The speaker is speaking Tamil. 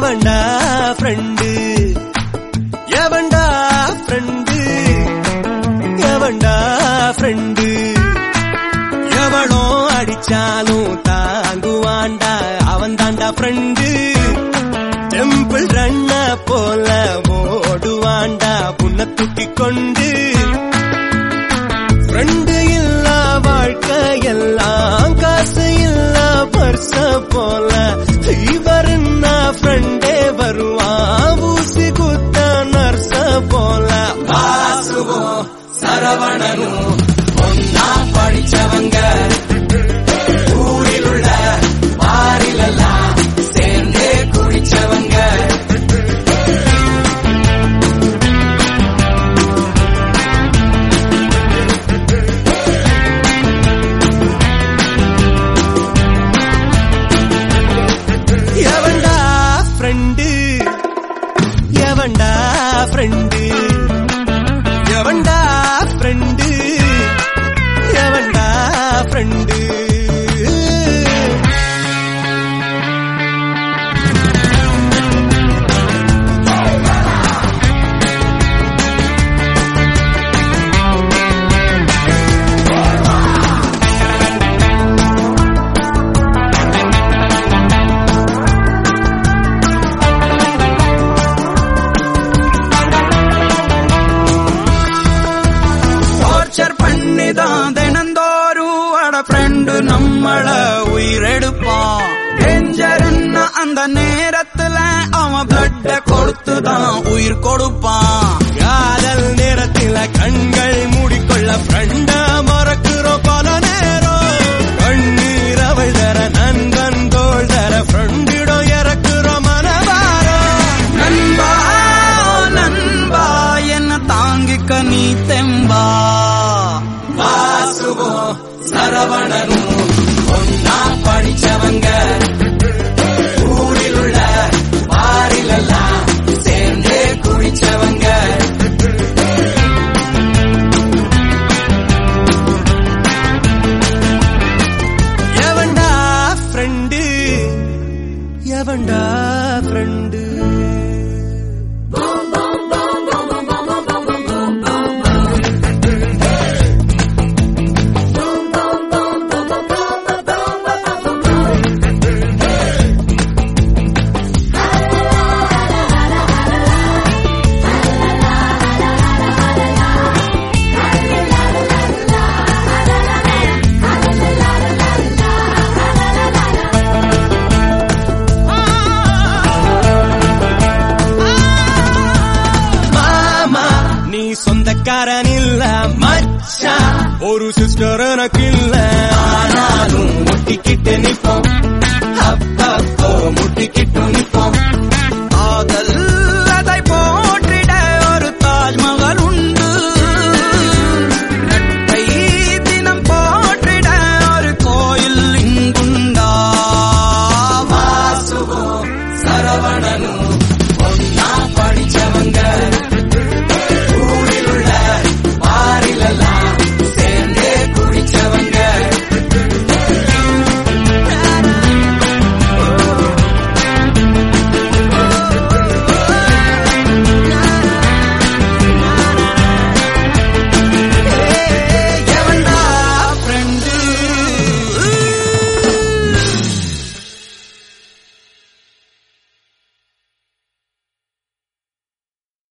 எவன்டா ஃப்ரெண்டு எவன்டா ஃப்ரெண்டு எவன்டா ஃப்ரெண்டு எவளோ அடிச்சாலும் தாங்குவான்டா அவன் தாண்டா ஃப்ரெண்டு டெம்பிள் ரண்ண போல ஓடுவான்டா புண்ண தூக்கி கொண்டு ஃப்ரெண்டு இல்ல வாழ்க்கை எல்லாம் காசு இல்ல பர்ச போல இவருன்னா ஃப்ரெண்டே வருவான் ஊசி குத்த நர்ச போல வாசுவோம் சரவணனும் ஒன்னா படிச்சவங்க ஊரில் உள்ள பாரிலெல்லாம் சேர்ந்தே குடிச்சவங்க எவன்டா ஃப்ரெண்டு எவன்டா ஃப்ரெண்டு எவன்டா ஃப்ரெண்டு எவன்டா ஃப்ரெண்டு டார்ச்சர் பண்ணிதான் தினந்தோறும் அட ஃப்ரெண்டு நம்மள உயிரெடுப்பான் டேஞ்சர்னா அந்த நேரத்துல அவன் பிளட்ட கொடுத்துதான் உயிர் கொடுப்பான் காதல் நேரத்தில கண்கள் மூடிக்கொள்ள ஃப்ரெண்ட மறக்கிறோம் பல நேரம் கண்ணீர் அவள் தர நண்பன் தோள் தர ஃப்ரெண்டிடம் இறக்குறோம் மனவாரம் நண்பா நண்பா என்ன தாங்கிக்க நீ தெம்பா வாசுவோம் சரவணனும் ஒன்னா படிச்சவங்க ஊரில் உள்ள பாரிலெல்லாம் சேர்ந்தே குடிச்சவங்க எவன்டா ஃப்ரெண்டு எவன்டா ஃப்ரெண்டு மாமா நீ சொந்தக்காரன் இல்ல மச்சான் ஒரு சிஸ்டர் எனக்கு இல்ல ஆனாலும் முட்டிக்கிட்டு நிப்போம் அப்பப்போ முட்டிக்கிட்டு